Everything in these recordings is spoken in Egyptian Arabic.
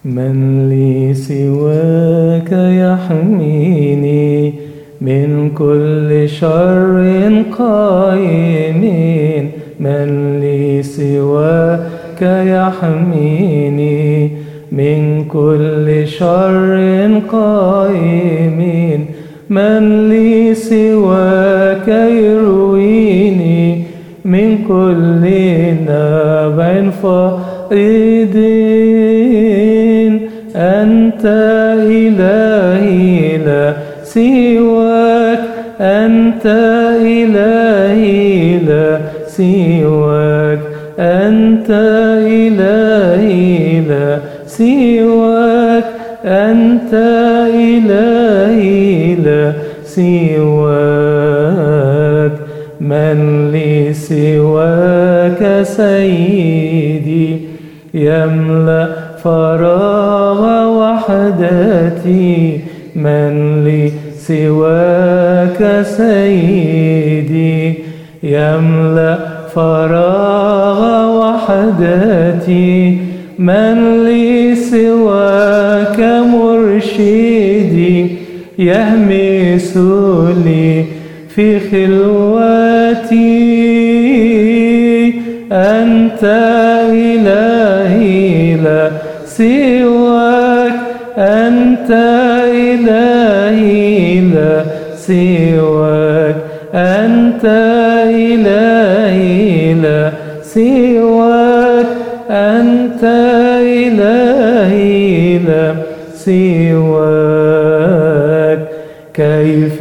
من لي سواك يحميني من كل شر قائمين من لي سواك يحميني من كل شر قائمين من لي سواك يرويني من كل نبع فائدين أنت إلهي لا سواك أنت إلهي لا سواك أنت إلهي لا سواك أنت إلهي لا سواك من لي سواك سيدي يملأ فراغ وحدتي من لي سواك سيدي يملأ فراغ وحدتي من لي سواك مرشدي يهمس لي في خلوتي أنت إلهي لا سواك أنت إلهي لا سواك أنت إلهي لا سواك أنت إلهي لا سواك كيف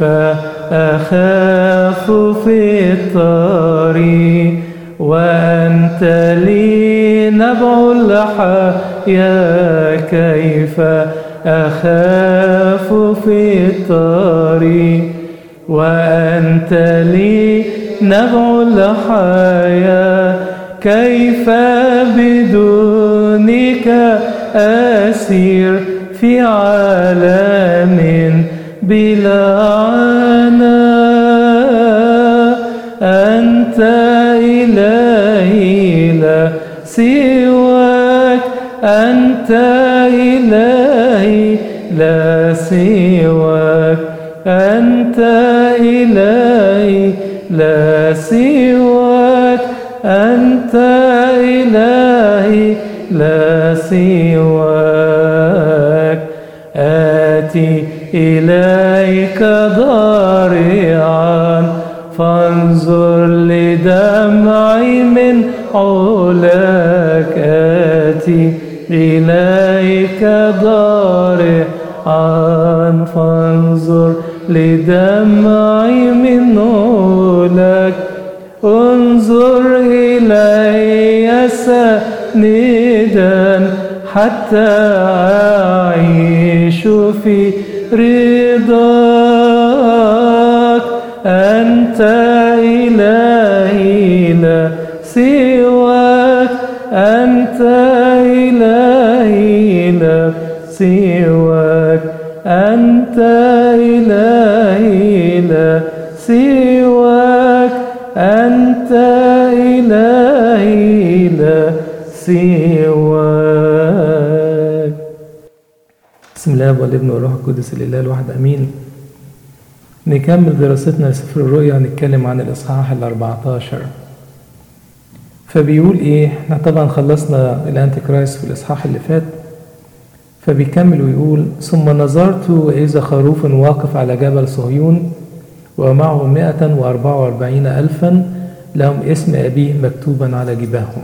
أخاف في الطريق وأنت لي نبع الحياة كيف أخاف في الطريق وأنت لي نبع الحياة كيف بدونك أسير في عالم بلا عناء أنت إلهي لا سواك أنت إلهي لا سواك أنت إلهي لا سواك أنت إلهي لا سواك آتي إليك ضارعا فانظر لدمعي من علاك آتي إليك ضارعا فانظر لدمعي من علاك انظر إلي سندا حتى أعيش في رضاك أنت إلهي لا سواك أنت إلهي لا سواك أنت إلهي لا سواك أنت إلهي لا سواك بسم الله والابن والروح القدس الاله الواحد امين نكمل دراستنا لسفر الرؤيا نتكلم عن الاصحاح ال 14 فبيقول ايه احنا طبعا خلصنا الانتي كرايست في الاصحاح اللي فات فبيكمل ويقول ثم نظرت واذا خروف واقف على جبل صهيون ومعه مائة وأربعة وأربعين ألفا لهم اسم أبيه مكتوبا على جباههم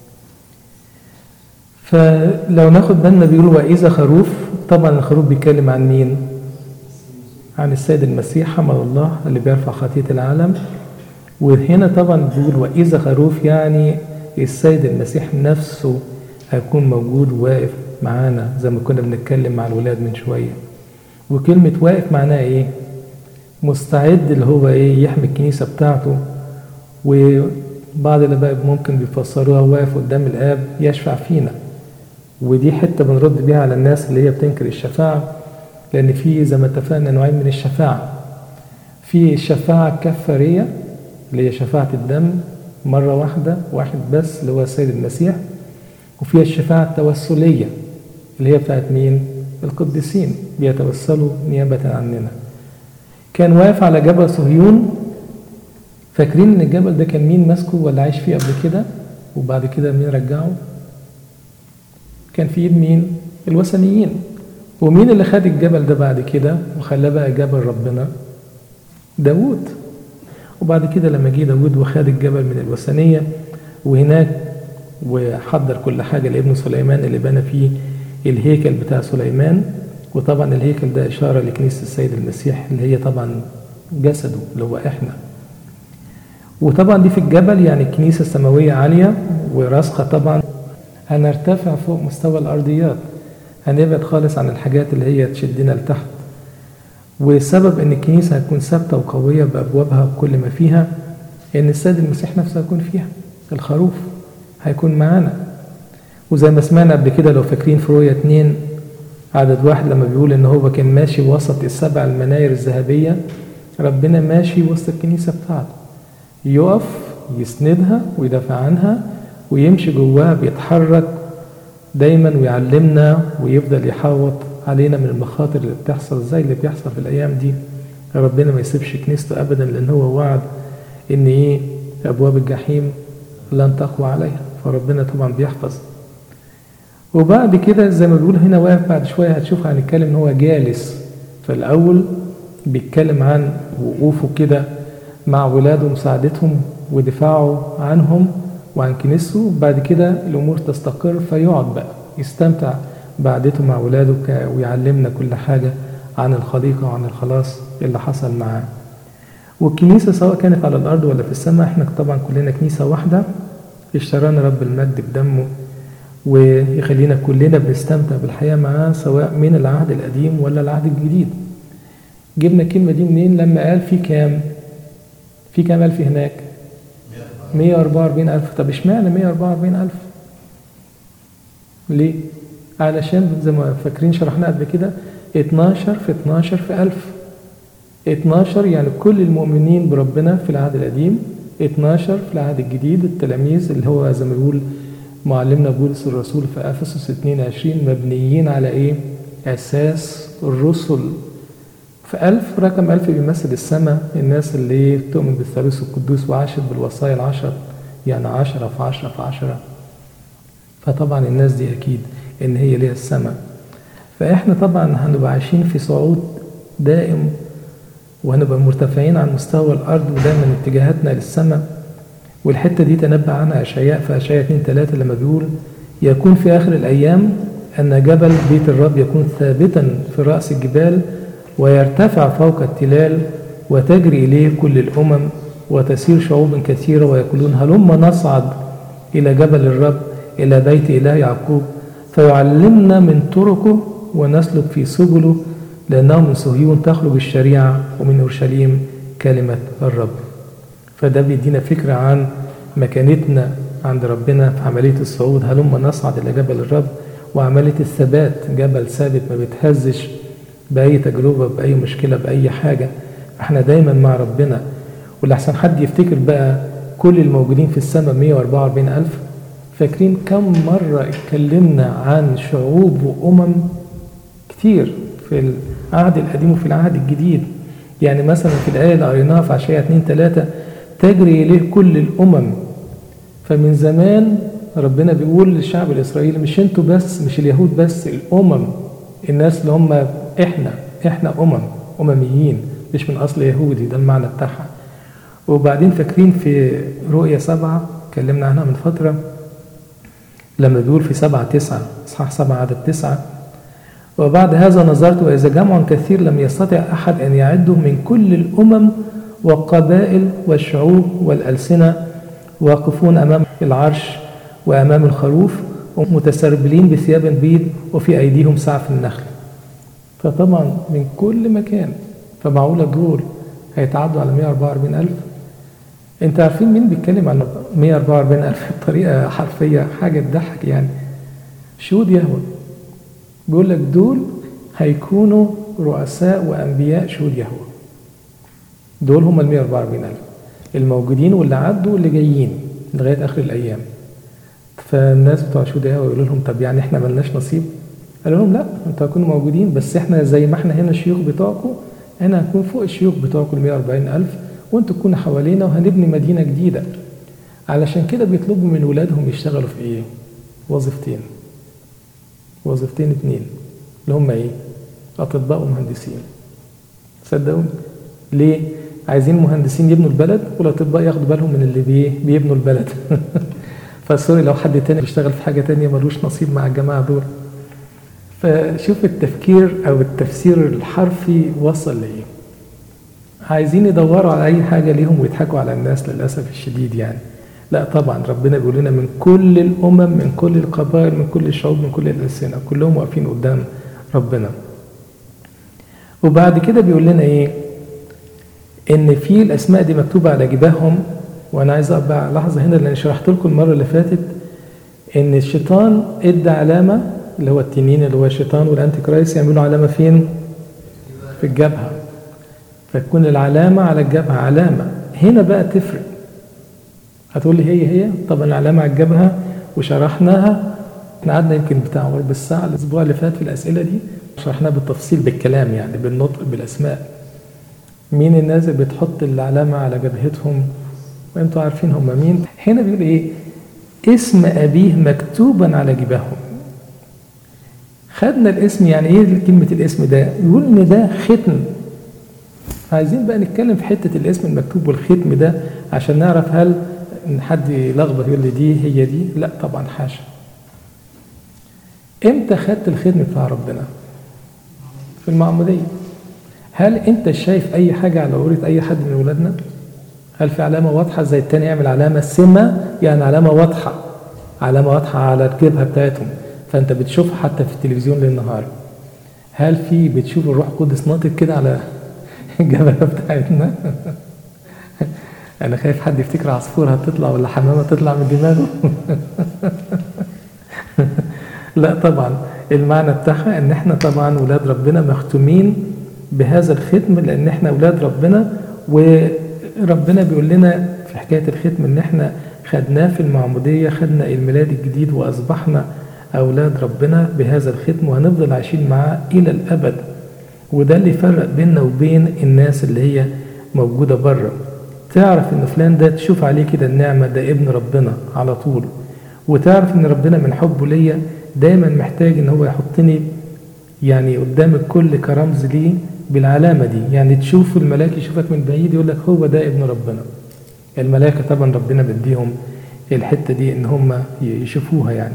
فلو ناخد بالنا بيقول وإذا خروف طبعا الخروف بيتكلم عن مين؟ عن السيد المسيح حمل الله اللي بيرفع خطية العالم وهنا طبعا بيقول وإذا خروف يعني السيد المسيح نفسه هيكون موجود واقف معانا زي ما كنا بنتكلم مع الولاد من شوية وكلمة واقف معناها إيه؟ مستعد اللي هو إيه يحمي الكنيسة بتاعته وبعض الآباء ممكن بيفسروها واقف قدام الآب يشفع فينا ودي حتة بنرد بيها على الناس اللي هي بتنكر الشفاعة لأن في زي ما اتفقنا نوعين من الشفاعة في الشفاعة الكفارية اللي هي شفاعة الدم مرة واحدة واحد بس اللي هو السيد المسيح وفي الشفاعة التوسلية اللي هي بتاعت مين القديسين بيتوسلوا نيابة عننا كان واقف على جبل صهيون فاكرين ان الجبل ده كان مين ماسكه ولا عايش فيه قبل كده وبعد كده مين رجعه كان في ايد مين الوثنيين ومين اللي خد الجبل ده بعد كده وخلاه بقى جبل ربنا داوود وبعد كده لما جه داوود وخد الجبل من الوثنية وهناك وحضر كل حاجة لابن سليمان اللي بنى فيه الهيكل بتاع سليمان وطبعا الهيكل ده إشارة لكنيسة السيد المسيح اللي هي طبعا جسده اللي هو إحنا وطبعا دي في الجبل يعني الكنيسة السماوية عالية وراسخة طبعا هنرتفع فوق مستوى الأرضيات هنبعد خالص عن الحاجات اللي هي تشدنا لتحت وسبب ان الكنيسة هتكون ثابتة وقوية بأبوابها بكل ما فيها ان السيد المسيح نفسه هيكون فيها الخروف هيكون معانا وزي ما سمعنا قبل كده لو فاكرين في رؤية اتنين عدد واحد لما بيقول ان هو كان ماشي وسط السبع المناير الذهبية ربنا ماشي وسط الكنيسة بتاعته يقف يسندها ويدافع عنها ويمشي جواها بيتحرك دايما ويعلمنا ويفضل يحاوط علينا من المخاطر اللي بتحصل زي اللي بيحصل في الايام دي ربنا ما يسيبش كنيسته ابدا لان هو وعد ان ايه ابواب الجحيم لن تقوى عليها فربنا طبعا بيحفظ وبعد كده زي ما بيقول هنا واقف بعد شويه هتشوف هنتكلم ان هو جالس فالاول بيتكلم عن وقوفه كده مع ولاده ومساعدتهم ودفاعه عنهم وعن كنيسته بعد كده الامور تستقر فيقعد بقى يستمتع بعدته مع ولاده ويعلمنا كل حاجه عن الخليقه وعن الخلاص اللي حصل معاه والكنيسه سواء كانت على الارض ولا في السماء احنا طبعا كلنا كنيسه واحده اشترانا رب المجد بدمه ويخلينا كلنا بنستمتع بالحياه معاه سواء من العهد القديم ولا العهد الجديد جبنا الكلمه دي منين لما قال في كام في كام الف هناك 144 ألف طب اشمعنى 144 ألف ليه علشان زي ما فاكرين شرحنا قبل كده 12 في 12 في 1000 12 يعني كل المؤمنين بربنا في العهد القديم 12 في العهد الجديد التلاميذ اللي هو زي ما بيقول معلمنا بولس الرسول في افسس 22 مبنيين على ايه؟ اساس الرسل في ألف رقم ألف بيمثل السماء الناس اللي تؤمن بالثالوث القدوس وعاشت بالوصايا العشر يعني عشرة في عشرة في عشرة فطبعا الناس دي أكيد إن هي ليها السماء فإحنا طبعا هنبقى عايشين في صعود دائم وهنبقى مرتفعين عن مستوى الأرض ودايما اتجاهاتنا للسماء والحتة دي تنبأ عنها أشعياء في أشعياء 2 3 لما بيقول يكون في آخر الأيام أن جبل بيت الرب يكون ثابتا في رأس الجبال ويرتفع فوق التلال وتجري إليه كل الأمم وتسير شعوب كثيرة ويقولون هلم نصعد إلى جبل الرب إلى بيت إله يعقوب فيعلمنا من طرقه ونسلك في سبله لأنه من صهيون تخرج الشريعة ومن أورشليم كلمة الرب فده بيدينا فكرة عن مكانتنا عند ربنا في عملية الصعود هلم نصعد إلى جبل الرب وعملية الثبات جبل ثابت ما بيتهزش بأي تجربة بأي مشكلة بأي حاجة احنا دايما مع ربنا ولحسن حد يفتكر بقى كل الموجودين في السماء 144 ألف فاكرين كم مرة اتكلمنا عن شعوب وأمم كتير في العهد القديم وفي العهد الجديد يعني مثلا في الآية اللي قريناها في عشية 2 3 تجري إليه كل الأمم فمن زمان ربنا بيقول للشعب الإسرائيلي مش انتوا بس مش اليهود بس الأمم الناس اللي هم احنا احنا أمم أمميين مش من أصل يهودي ده المعنى بتاعها وبعدين فاكرين في رؤية سبعة اتكلمنا عنها من فترة لما بيقول في سبعة تسعة إصحاح سبعة عدد تسعة وبعد هذا نظرت وإذا جمع كثير لم يستطع أحد أن يعده من كل الأمم والقبائل والشعوب والألسنة واقفون أمام العرش وأمام الخروف ومتسربلين بثياب بيض وفي أيديهم سعف النخل فطبعا من كل مكان فمعقولة دول هيتعدوا على 144 ألف انت عارفين مين بيتكلم عن 144 ألف بطريقة حرفية حاجة تضحك يعني شهود يهوه بيقول لك دول هيكونوا رؤساء وأنبياء شهود يهوه دول هم ال 144 ألف الموجودين واللي عدوا واللي جايين لغاية آخر الأيام فالناس بتوع شهود يهوه يقولوا لهم طب يعني احنا ملناش نصيب قال لهم لا انتوا هتكونوا موجودين بس احنا زي ما احنا هنا الشيوخ بتوعكم هنا هنكون فوق الشيوخ بتوعكم ال 140 ألف وانتوا تكونوا حوالينا وهنبني مدينة جديدة علشان كده بيطلبوا من ولادهم يشتغلوا في ايه؟ وظيفتين وظيفتين اتنين اللي هم ايه؟ أطباء ومهندسين صدقوني ليه؟ عايزين مهندسين يبنوا البلد والأطباء ياخدوا بالهم من اللي بي بيبنوا البلد فسوري لو حد تاني بيشتغل في حاجة تانية ملوش نصيب مع الجماعة دول فشوف التفكير أو التفسير الحرفي وصل لإيه عايزين يدوروا على أي حاجة ليهم ويضحكوا على الناس للأسف الشديد يعني لا طبعا ربنا بيقول لنا من كل الأمم من كل القبائل من كل الشعوب من كل الألسنة كلهم واقفين قدام ربنا وبعد كده بيقول لنا إيه إن في الأسماء دي مكتوبة على جباههم وأنا عايز أبقى لحظة هنا لأن شرحت لكم المرة اللي فاتت إن الشيطان إدى علامة اللي هو التنين اللي هو الشيطان والأنتي كرايست يعملوا علامة فين؟ في الجبهة فتكون العلامة على الجبهة علامة هنا بقى تفرق هتقول لي هي هي طب العلامة على الجبهة وشرحناها احنا قعدنا يمكن بتاع ربع ساعة الأسبوع اللي فات في الأسئلة دي شرحناها بالتفصيل بالكلام يعني بالنطق بالأسماء مين الناس اللي بتحط العلامة على جبهتهم وانتوا عارفين هم مين هنا بيقول ايه اسم أبيه مكتوبا على جباههم خدنا الاسم يعني ايه كلمة الاسم ده يقول ان ده ختم عايزين بقى نتكلم في حتة الاسم المكتوب والختم ده عشان نعرف هل ان حد يلخبط يقول لي دي هي دي لا طبعا حاشا امتى خدت الختم بتاع ربنا في المعمودية هل انت شايف اي حاجة على عورة اي حد من ولادنا هل في علامة واضحة زي التاني يعمل علامة سمة يعني علامة واضحة علامة واضحة على الجبهة بتاعتهم فانت بتشوفها حتى في التلفزيون للنهار هل في بتشوف الروح القدس ناطق كده على الجبهة بتاعتنا انا خايف حد يفتكر عصفورة هتطلع ولا حمامة تطلع من دماغه لا طبعا المعنى بتاعها ان احنا طبعا ولاد ربنا مختومين بهذا الختم لان احنا ولاد ربنا وربنا بيقول لنا في حكايه الختم ان احنا خدناه في المعموديه خدنا الميلاد الجديد واصبحنا اولاد ربنا بهذا الختم وهنفضل عايشين معاه الى الابد وده اللي يفرق بيننا وبين الناس اللي هي موجوده بره تعرف ان فلان ده تشوف عليه كده النعمه ده ابن ربنا على طول وتعرف ان ربنا من حبه ليا دايما محتاج ان هو يحطني يعني قدام الكل كرمز ليه بالعلامه دي يعني تشوف الملاك يشوفك من بعيد يقول لك هو ده ابن ربنا الملائكه طبعا ربنا بديهم الحته دي ان هم يشوفوها يعني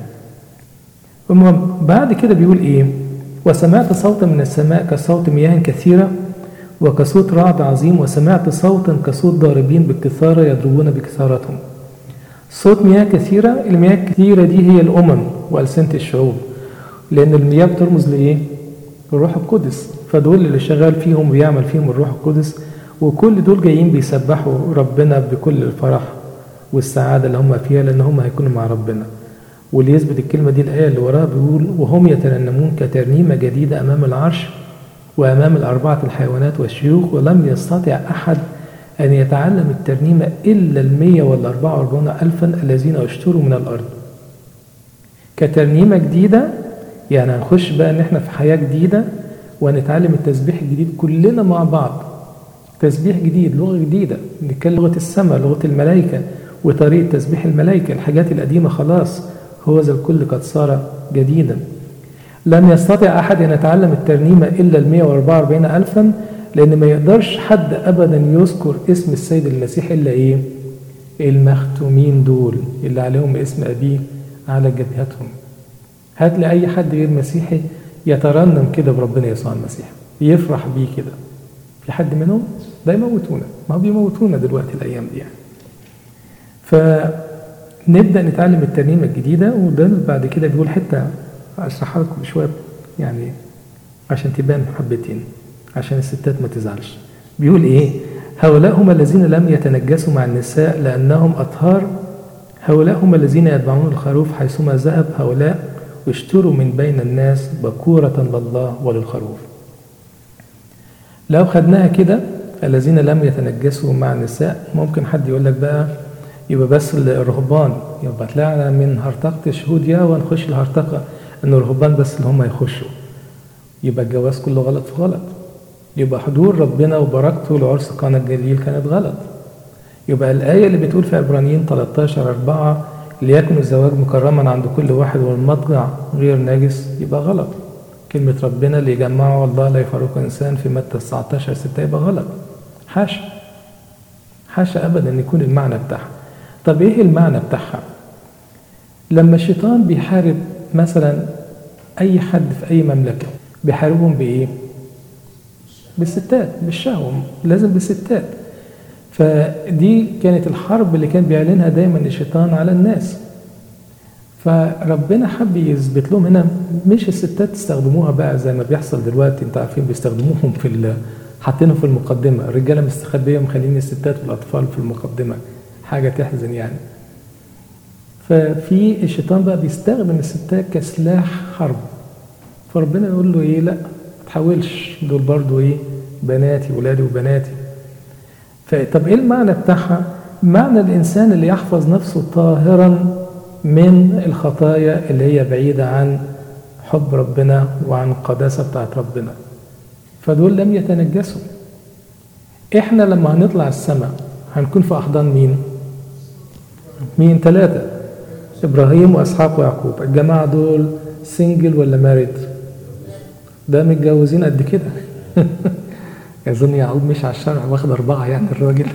المهم بعد كده بيقول ايه وسمعت صوتا من السماء كصوت مياه كثيره وكصوت رعد عظيم وسمعت صوتا كصوت ضاربين بالكثاره يضربون بكثارتهم صوت مياه كثيرة المياه الكثيرة دي هي الأمم وألسنة الشعوب لأن المياه بترمز لإيه؟ الروح القدس فدول اللي شغال فيهم ويعمل فيهم الروح القدس وكل دول جايين بيسبحوا ربنا بكل الفرح والسعادة اللي هم فيها لأن هم هيكونوا مع ربنا واللي يثبت الكلمة دي الآية اللي وراها بيقول وهم يترنمون كترنيمة جديدة أمام العرش وأمام الأربعة الحيوانات والشيوخ ولم يستطع أحد أن يتعلم الترنيمة إلا المية والأربعة وأربعون ألفا الذين اشتروا من الأرض كترنيمة جديدة يعني هنخش بقى إن إحنا في حياة جديدة ونتعلم التسبيح الجديد كلنا مع بعض تسبيح جديد لغة جديدة نتكلم لغة السماء لغة الملائكة وطريقة تسبيح الملائكة الحاجات القديمة خلاص هو ذا الكل قد صار جديدا لم يستطع أحد أن يتعلم الترنيمة إلا المية وأربعة وأربعين ألفا لأن ما يقدرش حد أبدا يذكر اسم السيد المسيح إلا إيه؟ المختومين دول اللي عليهم اسم أبيه على جبهتهم. هات لي أي حد غير مسيحي يترنم كده بربنا يسوع المسيح يفرح بيه كده. في حد منهم؟ ده يموتونا، ما هو بيموتونا دلوقتي الأيام دي يعني. فنبدأ نتعلم الترنيمة الجديدة وده بعد كده بيقول حتة أشرحها لكم شوية يعني عشان تبان حبتين. عشان الستات ما تزعلش بيقول ايه هؤلاء هم الذين لم يتنجسوا مع النساء لانهم اطهار هؤلاء هم الذين يتبعون الخروف حيثما ذهب هؤلاء واشتروا من بين الناس بكورة لله وللخروف لو خدناها كده الذين لم يتنجسوا مع النساء ممكن حد يقول لك بقى يبقى بس الرهبان يبقى طلعنا من هرطقة الشهود يا ونخش الهرطقة ان الرهبان بس اللي هم يخشوا يبقى الجواز كله غلط في غلط يبقى حضور ربنا وبركته لعرس قانا الجليل كانت غلط يبقى الآية اللي بتقول في عبرانيين 13 4 ليكن الزواج مكرما عند كل واحد والمضجع غير ناجس يبقى غلط كلمة ربنا اللي يجمعه الله لا يفرق إنسان في متى 19 6 يبقى غلط حاشا حاشا أبدا أن يكون المعنى بتاعها طب إيه المعنى بتاعها لما الشيطان بيحارب مثلا أي حد في أي مملكة بيحاربهم بإيه بالستات بالشهوة لازم بالستات فدي كانت الحرب اللي كان بيعلنها دايما الشيطان على الناس فربنا حب يثبت لهم هنا مش الستات تستخدموها بقى زي ما بيحصل دلوقتي انت عارفين بيستخدموهم في حاطينهم في المقدمه الرجاله مستخبيه مخلين الستات والاطفال في المقدمه حاجه تحزن يعني ففي الشيطان بقى بيستخدم الستات كسلاح حرب فربنا يقول له ايه لا ما تحاولش دول برضو ايه بناتي ولادي وبناتي فطب ايه المعنى بتاعها معنى الانسان اللي يحفظ نفسه طاهرا من الخطايا اللي هي بعيدة عن حب ربنا وعن القداسة بتاعت ربنا فدول لم يتنجسوا احنا لما هنطلع السماء هنكون في احضان مين مين ثلاثة ابراهيم واسحاق ويعقوب الجماعة دول سنجل ولا مارد ده متجوزين قد كده يظن يعقوب مش على الشرع واخد أربعة يعني الراجل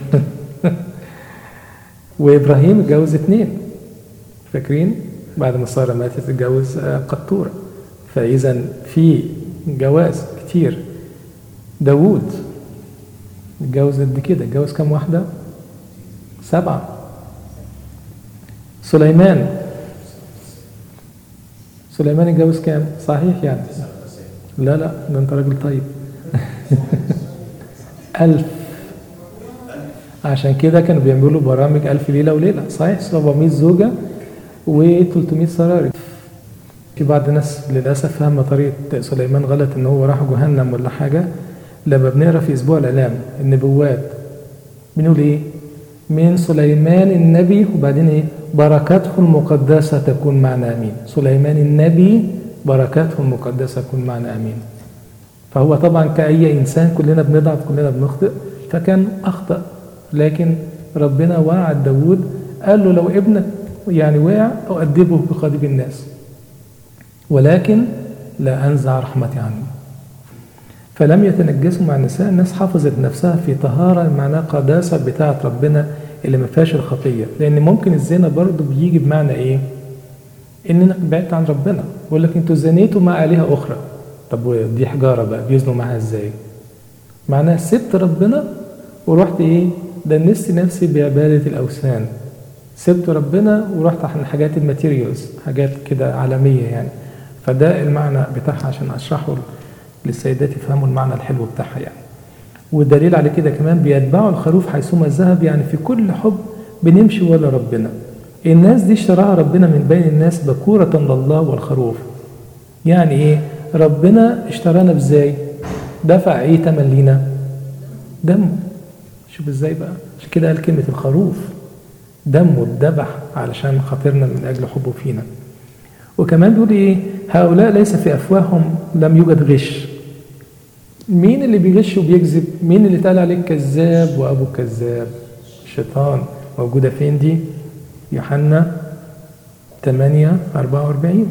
وإبراهيم اتجوز اتنين فاكرين بعد ما سارة ماتت اتجوز قطورة فإذا في جواز كتير داوود اتجوز قد كده اتجوز كام واحدة؟ سبعة سليمان سليمان اتجوز كام؟ صحيح يعني لا لا ده انت راجل طيب ألف عشان كده كانوا بيعملوا برامج ألف ليلة وليلة صحيح 700 زوجة و300 سراري في بعض الناس للأسف فاهمة طريقة سليمان غلط إن هو راح جهنم ولا حاجة لما بنقرا في أسبوع الآلام النبوات بنقول إيه؟ من سليمان النبي وبعدين إيه؟ بركاته المقدسة تكون معنا أمين سليمان النبي بركاته المقدسة تكون معنا أمين فهو طبعا كأي إنسان كلنا بنضعف كلنا بنخطئ فكان أخطأ لكن ربنا وعد داود قال له لو ابنك يعني وقع أؤدبه بقضيب الناس ولكن لا أنزع رحمتي عنه فلم يتنجسوا مع النساء الناس حافظت نفسها في طهارة معناها قداسة بتاعة ربنا اللي ما فيهاش الخطية لأن ممكن الزنا برضه بيجي بمعنى إيه؟ إنك بعدت عن ربنا يقول لك أنتوا زنيتوا مع آلهة أخرى طب ودي حجارة بقى بيزنوا معاها إزاي؟ معناها سبت ربنا ورحت إيه؟ دنست نفسي بعبادة الأوثان سبت ربنا ورحت عن حاجات الماتيريالز حاجات كده عالمية يعني فده المعنى بتاعها عشان أشرحه للسيدات يفهموا المعنى الحلو بتاعها يعني والدليل على كده كمان بيتبعوا الخروف حيثما ذهب يعني في كل حب بنمشي ولا ربنا الناس دي اشتراها ربنا من بين الناس بكورة لله والخروف يعني ايه ربنا اشترانا ازاي دفع ايه تمن لينا دمه شوف ازاي بقى عشان كده قال كلمة الخروف دمه اتذبح علشان خاطرنا من اجل حبه فينا وكمان بيقول ايه هؤلاء ليس في افواههم لم يوجد غش مين اللي بيغش وبيكذب مين اللي اتقال عليه كذاب وابو كذاب الشيطان موجوده فين دي يوحنا 8 44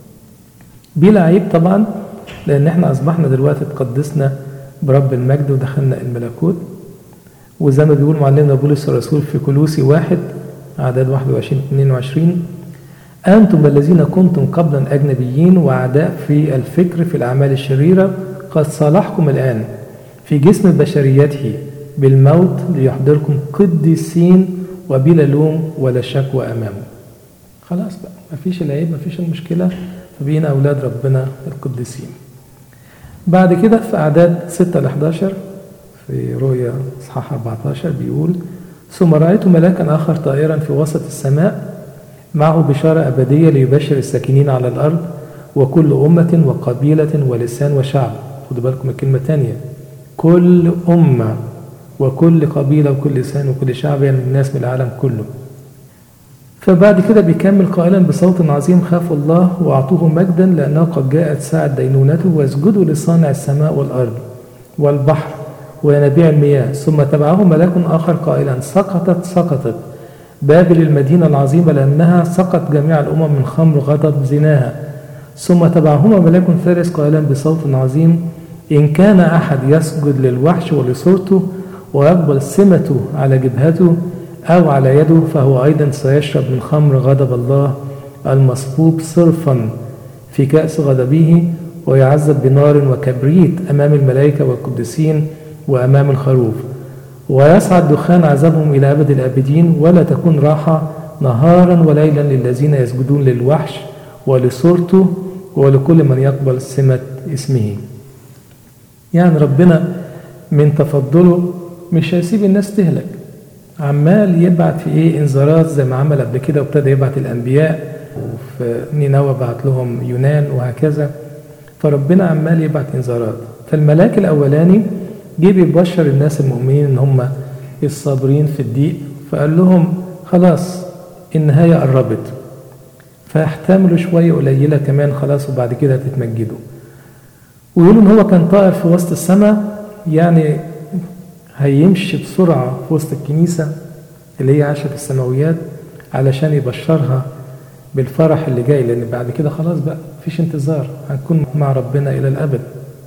بلا عيب طبعا لان احنا اصبحنا دلوقتي تقدسنا برب المجد ودخلنا الملكوت وزي ما بيقول معلمنا بولس الرسول في كلوسي واحد اعداد 21 22 أنتم الذين كنتم قبلا أجنبيين وأعداء في الفكر في الأعمال الشريرة قد صالحكم الآن في جسم بشريته بالموت ليحضركم قديسين وبلا لوم ولا شكوى أمامه خلاص بقى مفيش العيب مفيش المشكلة فبقينا أولاد ربنا القديسين بعد كده في أعداد 6 ل 11 في رؤيا إصحاح 14 بيقول ثم رأيت ملاكا آخر طائرا في وسط السماء معه بشارة أبدية ليبشر الساكنين على الأرض وكل أمة وقبيلة ولسان وشعب خدوا بالكم الكلمة تانية كل أمة وكل قبيلة وكل لسان وكل شعب يعني الناس من العالم كله فبعد كده بيكمل قائلا بصوت عظيم خافوا الله واعطوه مجدا لانه قد جاءت ساعه دينونته واسجدوا لصانع السماء والارض والبحر وينابيع المياه ثم تبعه ملاك اخر قائلا سقطت سقطت بابل المدينه العظيمه لانها سقط جميع الامم من خمر غضب زناها ثم تبعهما ملاك ثالث قائلا بصوت عظيم ان كان احد يسجد للوحش ولصورته ويقبل سمته على جبهته أو على يده فهو أيضا سيشرب من خمر غضب الله المصبوب صرفا في كأس غضبه ويعذب بنار وكبريت أمام الملائكة والقديسين وأمام الخروف ويصعد دخان عذابهم إلى أبد الآبدين ولا تكون راحة نهارا وليلا للذين يسجدون للوحش ولصورته ولكل من يقبل سمة اسمه يعني ربنا من تفضله مش هيسيب الناس تهلك عمال يبعت في ايه انذارات زي ما عمل قبل كده وابتدى يبعت الانبياء وفي نينوى بعت لهم يونان وهكذا فربنا عمال يبعت انذارات فالملاك الاولاني جه بيبشر الناس المؤمنين ان هم الصابرين في الضيق فقال لهم خلاص النهايه قربت فاحتملوا شويه قليله كمان خلاص وبعد كده تتمجدوا ويقولوا ان هو كان طائر في وسط السماء يعني هيمشي بسرعة في وسط الكنيسة اللي هي عايشة في السماويات علشان يبشرها بالفرح اللي جاي لأن بعد كده خلاص بقى مفيش انتظار هنكون مع ربنا إلى الأبد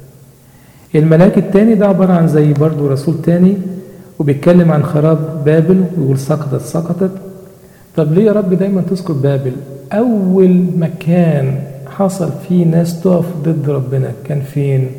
الملاك التاني ده عبارة عن زي برضه رسول تاني وبيتكلم عن خراب بابل ويقول سقطت سقطت طب ليه يا رب دايما تذكر بابل أول مكان حصل فيه ناس تقف ضد ربنا كان فين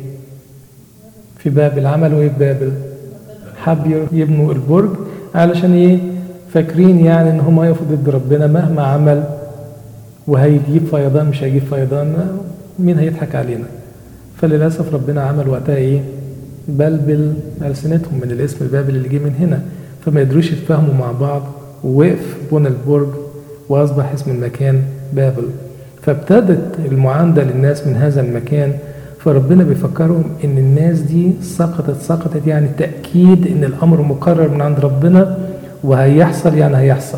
في بابل عملوا ايه في بابل حب يبنوا البرج علشان ايه فاكرين يعني ان هم يقفوا ضد ربنا مهما عمل وهيجيب فيضان مش هيجيب فيضان مين هيضحك علينا فللاسف ربنا عمل وقتها ايه بلبل ألسنتهم من الاسم البابل اللي جه من هنا فما يقدروش يتفاهموا مع بعض ووقف بنى البرج واصبح اسم المكان بابل فابتدت المعاندة للناس من هذا المكان فربنا بيفكرهم ان الناس دي سقطت سقطت يعني تأكيد ان الامر مقرر من عند ربنا وهيحصل يعني هيحصل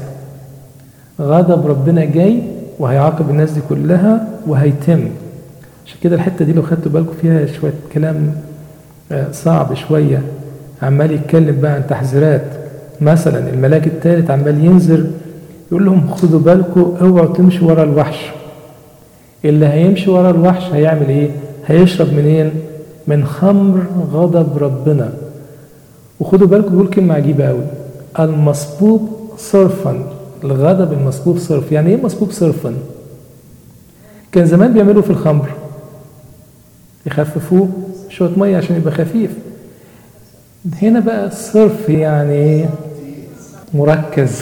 غضب ربنا جاي وهيعاقب الناس دي كلها وهيتم عشان كده الحتة دي لو خدتوا بالكم فيها شوية كلام صعب شوية عمال يتكلم بقى عن تحذيرات مثلا الملاك الثالث عمال ينذر يقول لهم خدوا بالكم اوعوا تمشوا ورا الوحش اللي هيمشي ورا الوحش هيعمل ايه هيشرب منين من خمر غضب ربنا وخدوا بالكم بيقول كلمة عجيبة قوي المصبوب صرفا الغضب المصبوب صرف يعني ايه مصبوب صرفا كان زمان بيعملوا في الخمر يخففوه شوية مية عشان يبقى خفيف هنا بقى الصرف يعني مركز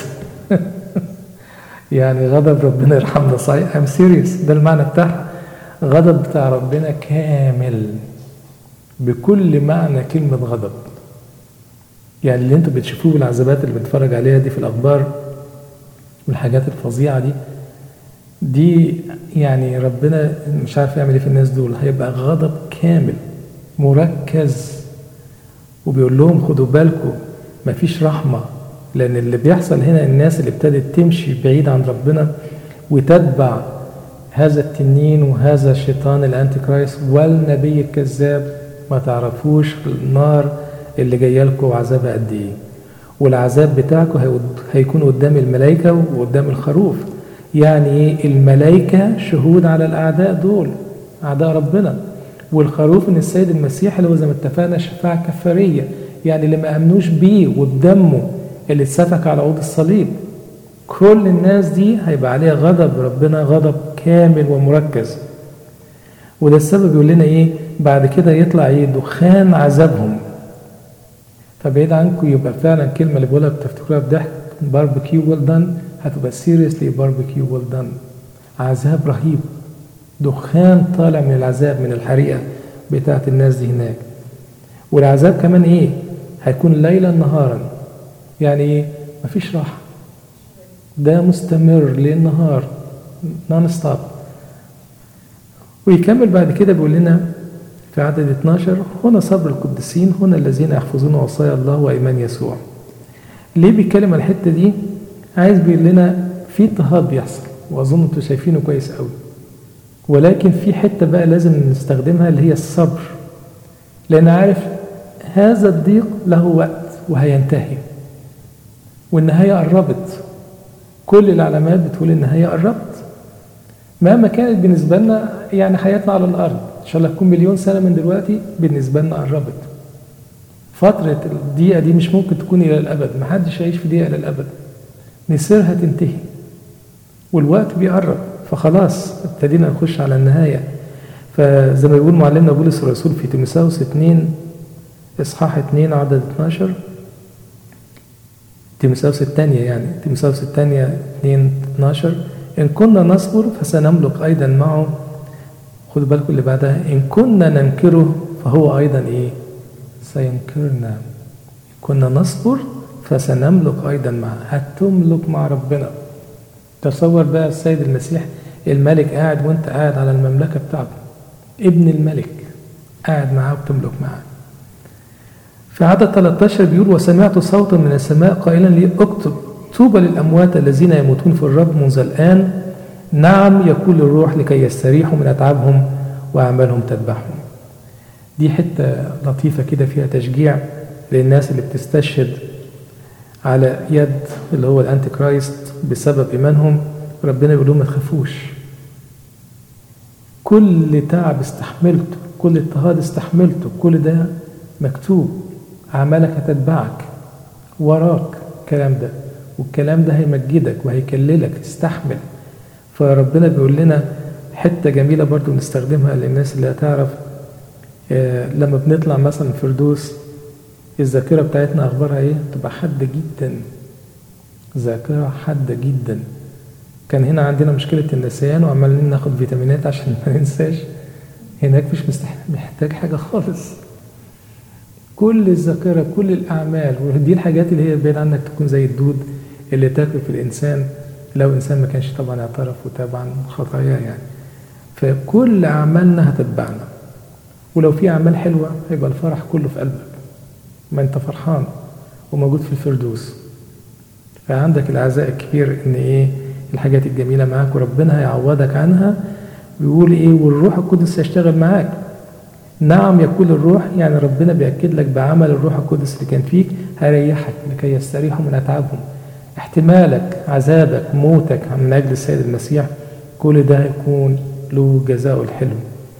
يعني غضب ربنا يرحمنا صحيح ام سيريس ده المعنى بتاعها غضب بتاع ربنا كامل بكل معنى كلمة غضب يعني اللي انتوا بتشوفوه بالعذابات اللي بنتفرج عليها دي في الأخبار والحاجات الفظيعة دي دي يعني ربنا مش عارف يعمل ايه في الناس دول هيبقى غضب كامل مركز وبيقول لهم خدوا بالكم مفيش رحمة لأن اللي بيحصل هنا الناس اللي ابتدت تمشي بعيد عن ربنا وتتبع هذا التنين وهذا الشيطان الانتي كرايست والنبي الكذاب ما تعرفوش النار اللي جايه لكم وعذابها قد ايه والعذاب بتاعكم هيكون قدام الملائكه وقدام الخروف يعني ايه الملائكه شهود على الاعداء دول اعداء ربنا والخروف ان السيد المسيح اللي هو زي ما اتفقنا شفاعه كفاريه يعني اللي ما امنوش بيه وبدمه اللي اتسفك على عود الصليب كل الناس دي هيبقى عليها غضب ربنا غضب كامل ومركز وده السبب يقول لنا ايه بعد كده يطلع ايه دخان عذابهم فبعيد عنكم يبقى فعلا الكلمه اللي بقولها بتفتكروها بضحك باربيكيو ويل دان هتبقى سيريسلي باربيكيو ويل دان عذاب رهيب دخان طالع من العذاب من الحريقه بتاعت الناس دي هناك والعذاب كمان ايه هيكون ليلا نهارا يعني ايه مفيش راحه ده مستمر ليل نهار نون ستوب ويكمل بعد كده بيقول لنا في عدد 12 هنا صبر القديسين هنا الذين يحفظون وصايا الله وإيمان يسوع ليه بيتكلم عن الحتة دي عايز بيقول لنا في اضطهاد بيحصل واظن انتوا شايفينه كويس قوي ولكن في حته بقى لازم نستخدمها اللي هي الصبر لان عارف هذا الضيق له وقت وهينتهي والنهايه قربت كل العلامات بتقول النهايه قربت مهما كانت بالنسبه لنا يعني حياتنا على الارض ان شاء الله تكون مليون سنه من دلوقتي بالنسبه لنا قربت فتره الدقيقه دي مش ممكن تكون الى الابد محدش هيعيش في دقيقه الى الابد مصيرها تنتهي والوقت بيقرب فخلاص ابتدينا نخش على النهايه فزي ما بيقول معلمنا بولس الرسول في تيموثاوس 2 اصحاح 2 عدد 12 تيموثاوس الثانية يعني تيموثاوس الثانية 2 12 إن كنا نصبر فسنملك أيضا معه خدوا بالكم اللي بعدها إن كنا ننكره فهو أيضا إيه؟ سينكرنا إن كنا نصبر فسنملك أيضا معه هتملك مع ربنا تصور بقى السيد المسيح الملك قاعد وانت قاعد على المملكة بتاعته ابن الملك قاعد معاه وبتملك معاه في عدد 13 بيقول وسمعت صوتا من السماء قائلا لي اكتب طوبى للأموات الذين يموتون في الرب منذ الآن نعم يقول الروح لكي يستريحوا من أتعابهم وأعمالهم تذبحهم دي حتة لطيفة كده فيها تشجيع للناس اللي بتستشهد على يد اللي هو الأنتي كرايست بسبب إيمانهم ربنا يقول لهم ما تخافوش كل تعب استحملته كل اضطهاد استحملته كل ده مكتوب أعمالك هتتبعك وراك الكلام ده والكلام ده هيمجدك وهيكللك استحمل فربنا بيقول لنا حتة جميلة برضو نستخدمها للناس اللي هتعرف آه لما بنطلع مثلا الفردوس الذاكرة بتاعتنا أخبارها إيه؟ تبقى حادة جدا ذاكرة حادة جدا كان هنا عندنا مشكلة النسيان وعمالين ناخد فيتامينات عشان ما ننساش هناك مش محتاج حاجة خالص كل الذاكرة كل الأعمال ودي الحاجات اللي هي بعيد عنك تكون زي الدود اللي تاكل في الإنسان لو إنسان ما كانش طبعا اعترف وتاب عن خطاياه يعني فكل أعمالنا هتتبعنا ولو في أعمال حلوة هيبقى الفرح كله في قلبك ما أنت فرحان وموجود في الفردوس فعندك العزاء الكبير إن إيه الحاجات الجميلة معاك وربنا هيعوضك عنها بيقول إيه والروح القدس هيشتغل معاك نعم يقول الروح يعني ربنا بيأكد لك بعمل الروح القدس اللي كان فيك هيريحك لكي يستريحوا من أتعابهم احتمالك عذابك موتك من أجل السيد المسيح كل ده هيكون له جزاء الحلو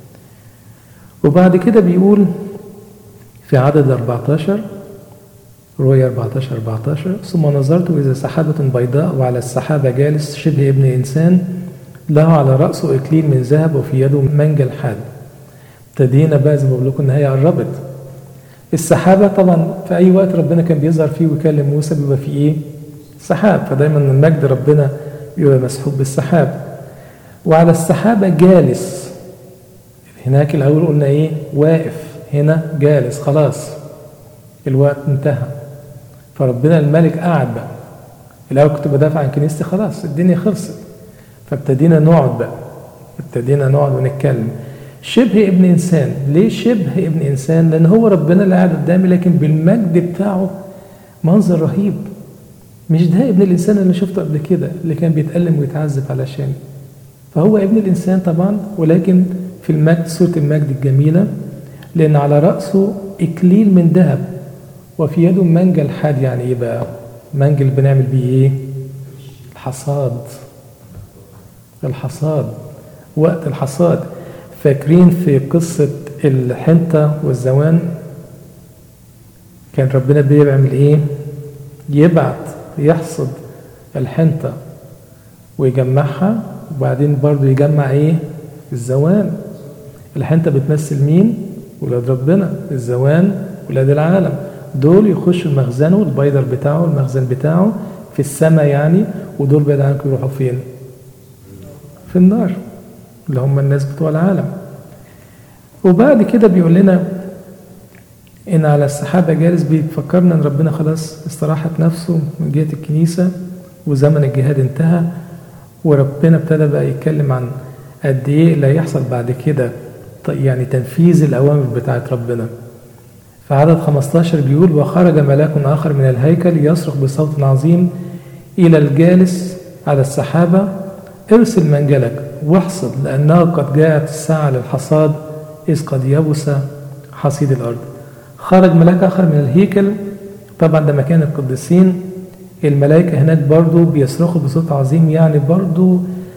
وبعد كده بيقول في عدد 14 رؤيا 14 14 ثم نظرت إذا سحابة بيضاء وعلى السحابة جالس شبه ابن إنسان له على رأسه إكليل من ذهب وفي يده منجل حاد ابتدينا بقى زي ما بقول لكم النهايه قربت السحابه طبعا في اي وقت ربنا كان بيظهر فيه ويكلم موسى بيبقى فيه ايه؟ سحاب فدايما المجد ربنا بيبقى مسحوب بالسحاب وعلى السحابه جالس هناك الاول قلنا ايه؟ واقف هنا جالس خلاص الوقت انتهى فربنا الملك قعد بقى الاول كنت بدافع عن كنيستي خلاص الدنيا خلصت فابتدينا نقعد بقى ابتدينا نقعد ونتكلم شبه ابن انسان ليه شبه ابن انسان لان هو ربنا اللي قاعد قدامي لكن بالمجد بتاعه منظر رهيب مش ده ابن الانسان اللي شفته قبل كده اللي كان بيتألم ويتعذب علشان فهو ابن الانسان طبعا ولكن في المجد صورة المجد الجميلة لان على رأسه اكليل من ذهب وفي يده منجل حاد يعني ايه بقى منجل بنعمل بيه ايه الحصاد الحصاد وقت الحصاد فاكرين في قصة الحنطة والزوان كان ربنا بيعمل ايه يبعت يحصد الحنطة ويجمعها وبعدين برضه يجمع ايه الزوان الحنطة بتمثل مين ولاد ربنا الزوان ولاد العالم دول يخشوا مخزنه البيدر بتاعه المخزن بتاعه في السماء يعني ودول بعد عنكم يروحوا فين في النار اللي هم الناس بتوع العالم وبعد كده بيقول لنا ان على السحابة جالس بيفكرنا ان ربنا خلاص استراحت نفسه من جهة الكنيسة وزمن الجهاد انتهى وربنا ابتدى بقى يتكلم عن قد ايه اللي هيحصل بعد كده يعني تنفيذ الاوامر بتاعت ربنا في عدد 15 بيقول وخرج ملاك اخر من الهيكل يصرخ بصوت عظيم الى الجالس على السحابة ارسل منجلك واحصد لأنه قد جاءت الساعة للحصاد إذ قد يبس حصيد الأرض خرج ملاك آخر من الهيكل طبعا ده مكان القديسين الملائكة هناك برضو بيصرخوا بصوت عظيم يعني برضو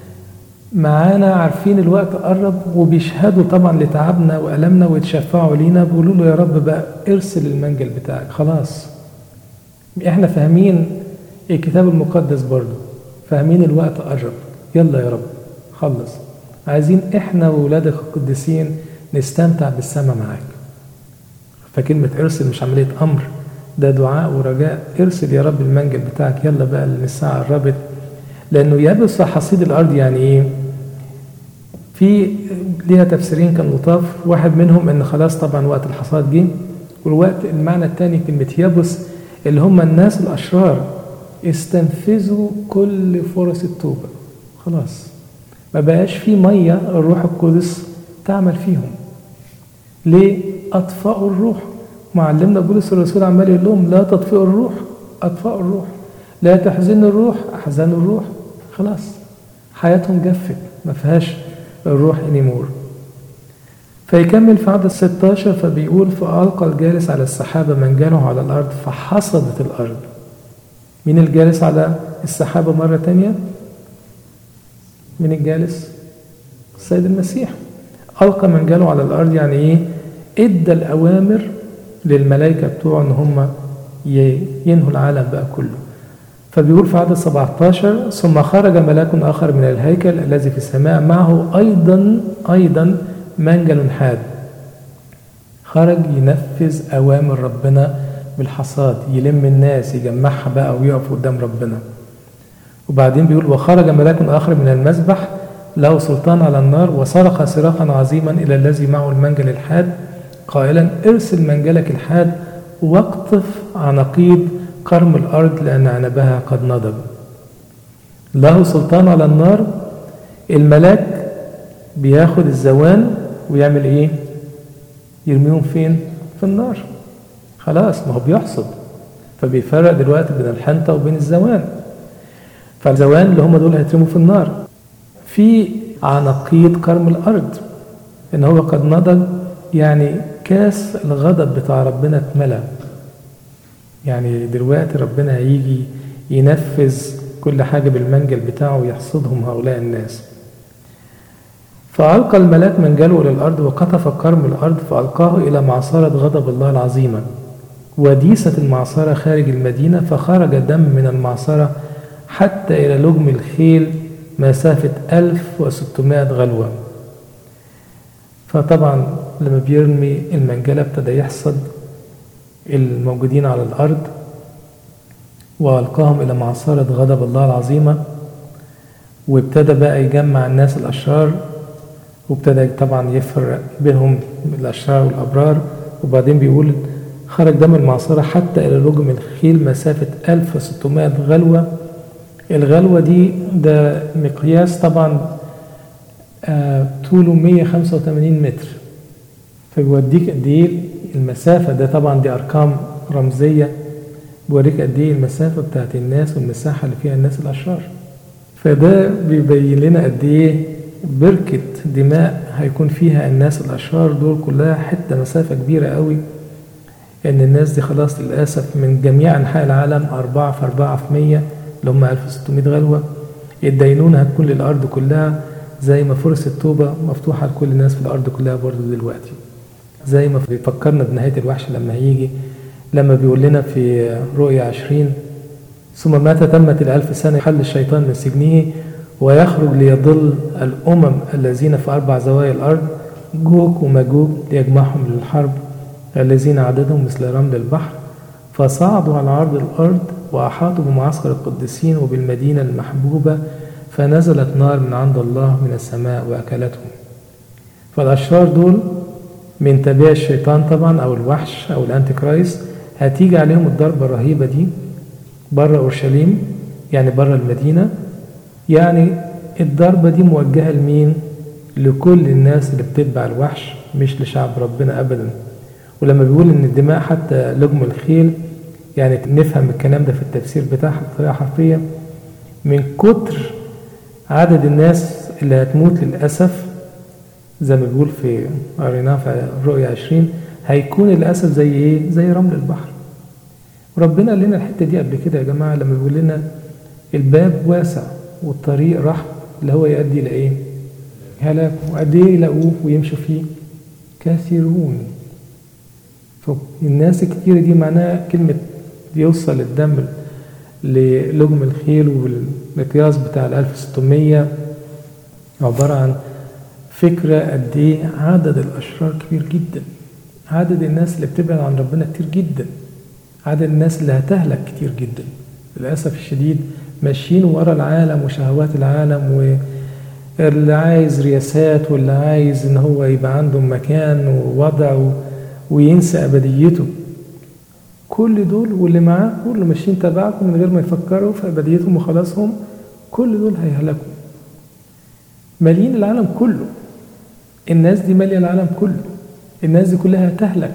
معانا عارفين الوقت قرب وبيشهدوا طبعا لتعبنا وألمنا ويتشفعوا لينا بيقولوا له يا رب بقى ارسل المنجل بتاعك خلاص احنا فاهمين الكتاب المقدس برضو فاهمين الوقت قرب يلا يا رب خلص عايزين احنا وولادك القديسين نستمتع بالسماء معاك فكلمة ارسل مش عملية أمر ده دعاء ورجاء ارسل يا رب المنجل بتاعك يلا بقى لأن الساعة قربت لأنه يبس حصيد الأرض يعني إيه؟ في ليها تفسيرين كان لطاف واحد منهم إن خلاص طبعا وقت الحصاد جه والوقت المعنى الثاني كلمة يبس اللي هم الناس الأشرار استنفذوا كل فرص التوبة خلاص ما بقاش في مية الروح القدس تعمل فيهم ليه؟ أطفأوا الروح معلمنا بولس الرسول عمال يقول لهم لا تطفئوا الروح أطفأوا الروح لا تحزنوا الروح أحزنوا الروح خلاص حياتهم جفت ما فيهاش الروح انيمور فيكمل في عدد 16 فبيقول فألقى الجالس على السحابة منجله على الأرض فحصدت الأرض مين الجالس على السحابة مرة تانية مين الجالس السيد المسيح ألقى منجله على الأرض يعني إيه إدى الأوامر للملائكة بتوعه إن هم ينهوا العالم بقى كله فبيقول في عدد 17 ثم خرج ملاك آخر من الهيكل الذي في السماء معه أيضا أيضا منجل حاد خرج ينفذ أوامر ربنا بالحصاد يلم الناس يجمعها بقى ويقف قدام ربنا وبعدين بيقول وخرج ملاك آخر من المسبح له سلطان على النار وصرخ صراخا عظيما إلى الذي معه المنجل الحاد قائلا ارسل منجلك الحاد واقطف عناقيد قرم الأرض لأن عنبها قد نضب له سلطان على النار الملاك بياخد الزوان ويعمل ايه يرميهم فين في النار خلاص ما هو بيحصد فبيفرق دلوقتي بين الحنطة وبين الزوان فالزوان اللي هم دول هيترموا في النار في عناقيد قرم الأرض إن هو قد نضج يعني كاس الغضب بتاع ربنا اتملى يعني دلوقتي ربنا هيجي ينفذ كل حاجة بالمنجل بتاعه ويحصدهم هؤلاء الناس فألقى الملاك منجله إلى الأرض وقطف كرم الأرض فألقاه إلى معصرة غضب الله العظيمة وديست المعصرة خارج المدينة فخرج دم من المعصرة حتى إلى لجم الخيل مسافة 1600 غلوة فطبعا لما بيرمي المنجلة ابتدى يحصد الموجودين على الأرض وألقاهم إلى معصرة غضب الله العظيمة وابتدى بقى يجمع الناس الأشرار وابتدى طبعا يفرق بينهم الأشرار والأبرار وبعدين بيقول خرج دم المعصرة حتى إلى لجم الخيل مسافة 1600 غلوة الغلوة دي ده مقياس طبعا آه طوله 185 متر فبيوديك قد ايه المسافة ده طبعا دي أرقام رمزية بوريك قد ايه المسافة بتاعت الناس والمساحة اللي فيها الناس الأشرار فده بيبين لنا قد ايه بركة دماء هيكون فيها الناس الأشرار دول كلها حتة مسافة كبيرة قوي إن الناس دي خلاص للأسف من جميع أنحاء العالم أربعة في أربعة في مية اللي هم 1600 غلوة الدينونة هتكون للأرض كلها زي ما فرصة التوبة مفتوحة لكل الناس في الأرض كلها برضه دلوقتي زي ما بيفكرنا بنهاية الوحش لما هيجي لما بيقول لنا في رؤيا عشرين ثم متى تمت الألف سنة يحل الشيطان من سجنه ويخرج ليضل الأمم الذين في أربع زوايا الأرض جوج ومجوج ليجمعهم للحرب الذين عددهم مثل رمل البحر فصعدوا على عرض الأرض وأحاطوا بمعسكر القديسين وبالمدينة المحبوبة فنزلت نار من عند الله من السماء وأكلتهم فالأشرار دول من تبع الشيطان طبعا أو الوحش أو الأنتي كرايست هتيجي عليهم الضربة الرهيبة دي بره أورشليم يعني بره المدينة يعني الضربة دي موجهة لمين؟ لكل الناس اللي بتتبع الوحش مش لشعب ربنا أبدا ولما بيقول إن الدماء حتى لجم الخيل يعني نفهم الكلام ده في التفسير بتاعها بطريقة حرفية من كتر عدد الناس اللي هتموت للأسف زي ما بيقول في قريناه في الرؤيا 20 هيكون للأسف زي إيه؟ زي رمل البحر وربنا قال لنا الحتة دي قبل كده يا جماعة لما بيقول لنا الباب واسع والطريق رحم اللي هو يؤدي لإيه؟ هلاك وقد إيه يلاقوه ويمشوا فيه؟ كثيرون فالناس الكتيرة دي معناها كلمة يوصل الدم للجم الخيل والمقياس بتاع ال 1600 عبارة عن فكرة قد إيه عدد الأشرار كبير جدا عدد الناس اللي بتبعد عن ربنا كتير جدا عدد الناس اللي هتهلك كتير جدا للأسف الشديد ماشيين ورا العالم وشهوات العالم واللي عايز رياسات واللي عايز ان هو يبقى عنده مكان ووضع وينسى أبديته كل دول واللي معاه كله ماشيين تبعكم من غير ما يفكروا في أبديتهم وخلاصهم كل دول هيهلكوا مالين العالم كله الناس دي مالية العالم كله الناس دي كلها هتهلك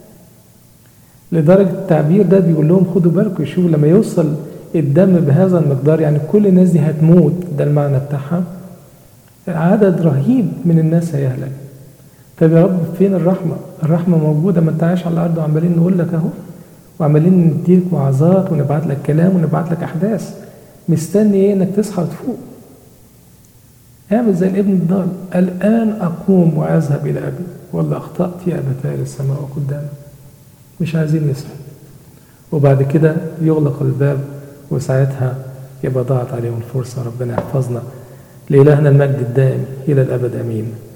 لدرجة التعبير ده بيقول لهم خدوا بالكم شوفوا لما يوصل الدم بهذا المقدار يعني كل الناس دي هتموت ده المعنى بتاعها عدد رهيب من الناس هيهلك طب يا رب فين الرحمة؟ الرحمة موجودة ما انت عايش على الأرض وعمالين نقول لك أهو وعمالين نديك وعظات ونبعت لك كلام ونبعت لك أحداث مستني إيه إنك تصحى وتفوق اعمل زي الابن الضال الآن أقوم وأذهب إلى أبي والله أخطأت يا أبتاه للسماء قدامك مش عايزين يصحوا وبعد كده يغلق الباب وساعتها يبقى ضاعت عليهم الفرصة ربنا يحفظنا لإلهنا المجد الدائم إلى الأبد أمين